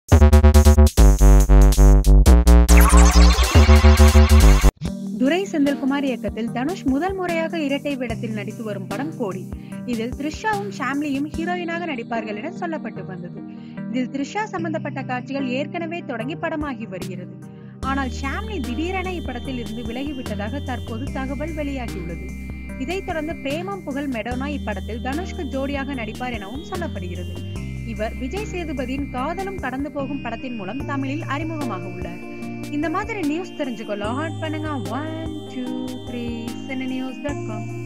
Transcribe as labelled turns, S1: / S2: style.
S1: துரை செந்தில்குமார் இயக்கத்தில் தனுஷ் முதல் முறையாக இரட்டை வேடத்தில் நடித்து வரும் படம் கோடி இதில் த்ரிஷாவும் ஷாம்லியும் ஹீரோயினாக நடிப்பார்கள் என சொல்லப்பட்டு வந்தது இதில் த்ரிஷா சம்பந்தப்பட்ட காட்சிகள் ஏற்கனவே தொடங்கி படமாகி வருகிறது ஆனால் ஷாம்லி திடீரென இப்படத்தில் இருந்து விலகிவிட்டதாக தற்போது தகவல் வெளியாகியுள்ளது இதைத் தொடர்ந்து பிரேமம் புகழ் மெடோனா இப்படத்தில் தனுஷ்க்கு ஜோடியாக நடிப்பார் எனவும் சொல்லப்படுகிறது இவர் விஜய் சேதுபதியின் காதலும் கடந்து போகும் படத்தின் மூலம் தமிழில் அறிமுகமாக உள்ளார் இந்த மாதிரி நியூஸ் தெரிஞ்சுக்கொள்ள ஹாட் பண்ணுங்க one two three news dot com